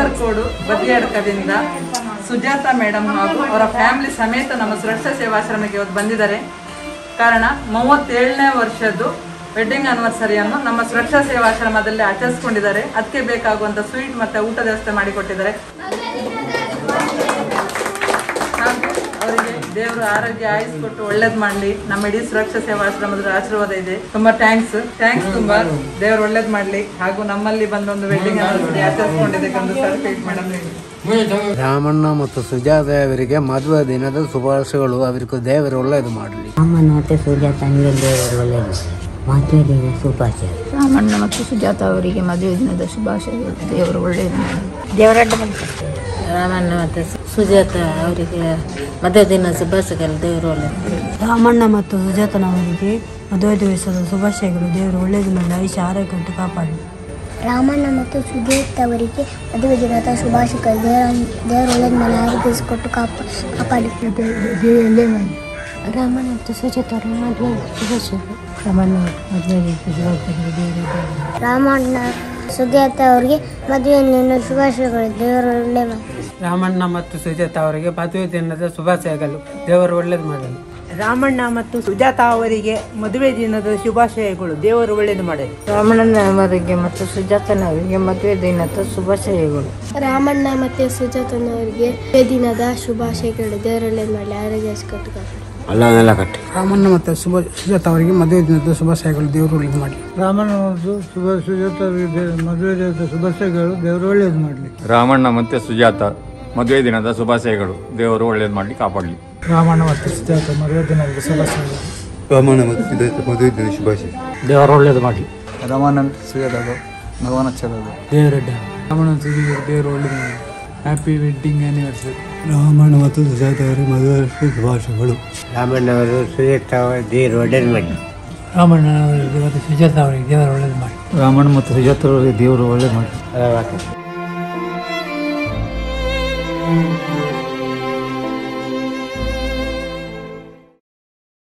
Kasaragod ಬದಿಯಡ್ಕದಿಂದ Sujata madam ಹಾಗೂ ಅವರ family ಸಮೇತ ನಮ್ಮ ಸುರಕ್ಷಾ ಸೇವಾಶ್ರಮಕ್ಕೆ ಇವತ್ತು ಬಂದಿದ್ದಾರೆ ಕಾರಣ ಮೂವತ್ತೇಳನೇ ವರ್ಷದ್ದು ವೆಡ್ಡಿಂಗ್ ಆನಿವರ್ಸರಿಯನ್ನು ನಮ್ಮ ಸುರಕ್ಷಾ ಸೇವಾಶ್ರಮದಲ್ಲಿ ಆಚರಿಸ್ಕೊಂಡಿದ್ದಾರೆ ಅದಕ್ಕೆ ಬೇಕಾಗುವಂಥ ಸ್ವೀಟ್ ಮತ್ತು ಊಟದ ವ್ಯವಸ್ಥೆ ಮಾಡಿಕೊಟ್ಟಿದ್ದಾರೆ ಹಾಗೂ ಅವರಿಗೆ ದೇವರು ಆರೋಗ್ಯ ಆಯುಸ್ ಕೊಟ್ಟು ಒಳ್ಳೇದ್ ಮಾಡ್ಲಿ ನಮ್ಮ ಇಡೀ ಸುರಕ್ಷಾ ಸೇವಾಶ್ರಮದ ಆಶೀರ್ವಾದ ಇದೆ ತುಂಬಾ ಥ್ಯಾಂಕ್ಸ್ ಥ್ಯಾಂಕ್ಸ್ ತುಂಬಾ ದೇವ್ರು ಒಳ್ಳೇದ್ ಮಾಡ್ಲಿ ಹಾಗೂ ನಮ್ಮಲ್ಲಿ ಬಂದ ಒಂದು ವೆಡ್ಡಿಂಗ್ ಆನಿವರ್ಸರಿ ಆಚರಿಸ್ಕೊಂಡಿದ್ದಕ್ಕೆ ಒಂದು ಸರ್ಟಿಫಿಕೇಟ್ ಮೇಡಮ್ ರಾಮಣ್ಣ ಮತ್ತು ಸುಜಾತ ಅವರಿಗೆ ಮದುವೆ ದಿನದ ಶುಭಾಶಯಗಳು ಅವರಿಗೆ ದೇವರು ಒಳ್ಳೆಯದು ಮಾಡಲಿ ಅಮ್ಮನ ಮತ್ತೆ ಸುಜಾತ ನೀವು ದೇವರು ಒಳ್ಳೆಯದು ಮದುವೆ ದಿನ ಶುಭಾಶಯ ರಾಮಣ್ಣ ಮತ್ತು ಸುಜಾತ ಅವರಿಗೆ ಮದುವೆ ದಿನದ ಶುಭಾಶಯಗಳು ದೇವರು ಒಳ್ಳೆಯದು ಮಾಡಲಿ. ದೇವರಡ್ಡ ರಾಮಣ್ಣ ಮತ್ತೆ ಸುಜಾತ ಅವರಿಗೆ ಮದುವೆ ದಿನ ಶುಭಾಶಯಗಳು ದೇವರು ಒಳ್ಳೆಯದು ರಾಮಣ್ಣ ಮತ್ತು ಸುಜಾತನವರಿಗೆ ಮದುವೆ ದಿವಸದ ಶುಭಾಶಯಗಳು ದೇವರು ಒಳ್ಳೆಯದು ಮಾಡಿ ಆಯುಷ್ಯ ಆರೋಗ್ಯ ಕೊಟ್ಟು ಕಾಪಾಡಿ ರಾಮಣ್ಣ ಮತ್ತು ಸುಜೀತ್ ಅವರಿಗೆ ಮದುವೆ ದಿನದ ಶುಭಾಶಯಗಳು ದೇವರ ದೇವರು ಒಳ್ಳೆಯ ಮೇಲೆ ಆರೋಗ್ಯಿಸಿಕೊಟ್ಟು ಕಾಪ ಕಾಪಾಡಿ ರಾಮಣ್ಣ ಮತ್ತು ಸುಜಾತ ಅವರ ಮದುವೆ ಶುಭಾಶಯಗಳು ರಾಮಣ್ಣ ಮದುವೆ ಶುಭಾಶಯಗಳು ದೇವರು ರಾಮಣ್ಣ ಸುಜಾತ ಅವರಿಗೆ ಮದುವೆ ದಿನ ಶುಭಾಶಯಗಳು ದೇವರು ಒಳ್ಳೆಯ ರಾಮಣ್ಣ ಮತ್ತು ಸುಜಾತ ಅವರಿಗೆ ಮದುವೆ ದಿನದ ಶುಭಾಶಯಗಳು ದೇವರು ಒಳ್ಳೇದು ಮಾಡಲಿ ರಾಮಣ್ಣ ಮತ್ತು ಸುಜಾತ ಅವರಿಗೆ ಮದುವೆ ದಿನದ ಶುಭಾಶಯಗಳು ದೇವರು ಒಳ್ಳೆಯದು ಮಾಡಲಿ ರಾಮಣ್ಣನವರಿಗೆ ಮತ್ತು ಸುಜಾತನವರಿಗೆ ಮದುವೆ ದಿನದ ಶುಭಾಶಯಗಳು ರಾಮಣ್ಣ ಮತ್ತು ಸುಜಾತನವರಿಗೆ ಮದುವೆ ದಿನದ ಶುಭಾಶಯಗಳು ದೇವರು ಒಳ್ಳೆಯ ಮಾಡಿ ಆರೋಗ್ಯಿಸಿಕೊಟ್ಟು ಕಾಪಾಡಿ ಅಲ್ಲನೆಲ್ಲ ಕಟ್ಟಿ ರಾಮಣ್ಣ ಮತ್ತು ಸುಭ ಸುಜಾತ ಅವರಿಗೆ ಮದುವೆ ದಿನದ ಶುಭಾಶಯಗಳು ದೇವರು ಒಳ್ಳೇದು ಮಾಡಲಿ ರಾಮಣ್ಣ ಮತ್ತು ಶುಭ ಸುಜಾತ ಅವರಿಗೆ ಮದುವೆ ದಿನದ ಶುಭಾಶಯಗಳು ದೇವರು ಒಳ್ಳೆಯದು ಮಾಡಲಿ ರಾಮಣ್ಣ ಮತ್ತು ಸುಜಾತ ಮದುವೆ ದಿನದ ಶುಭಾಶಯಗಳು ದೇವರು ಒಳ್ಳೇದು ಮಾಡಲಿ ಕಾಪಾಡಲಿ ರಾಮಣ್ಣ ಮತ್ತು ಸುಜಾತ ಮದುವೆ ದಿನದ ಶುಭಾಶಯಗಳು ರಾಮಣ್ಣ ಮತ್ತು ಸುಜಾತ ಮದುವೆ ದಿನ ಶುಭಾಶಯ ದೇವರು ಒಳ್ಳೇದು ಮಾಡಲಿ ರಾಮಾನಂದ್ ಸುಜಾತ ಭಗವಾನ ಚಲೋದು ದೇವರಡ್ಡ ರಾಮಣ್ಣ ಸುಜಾತ ದೇವರು ಒಳ್ಳೇದು ಮಾಡಲಿ ಹ್ಯಾಪಿ ವೆಡ್ಡಿಂಗ್ ಆ್ಯನಿವರ್ಸರಿ ರಾಮಣ್ಣ ಮತ್ತು ಸುಜಾತ ಅವರಿಗೆ ಮದುವೆ ಶುಭಾಶಯಗಳು ರಾಮಣ್ಣವರು ಸುಜಾತ ಅವರು ದೇವರು ಒಳ್ಳೆಯದು ಮಾಡಲಿ ರಾಮಣ್ಣ ಅವರಿಗೆ ಮತ್ತು ಸುಜಾತ ಅವರಿಗೆ ದೇವರು ಒಳ್ಳೇದು ಮಾಡಿ ರಾಮಣ್ಣ ಮತ್ತು ಸುಜಾತ ಅವರಿಗೆ ದೇವರು ಒಳ್ಳೆಯದು ಮಾಡಿ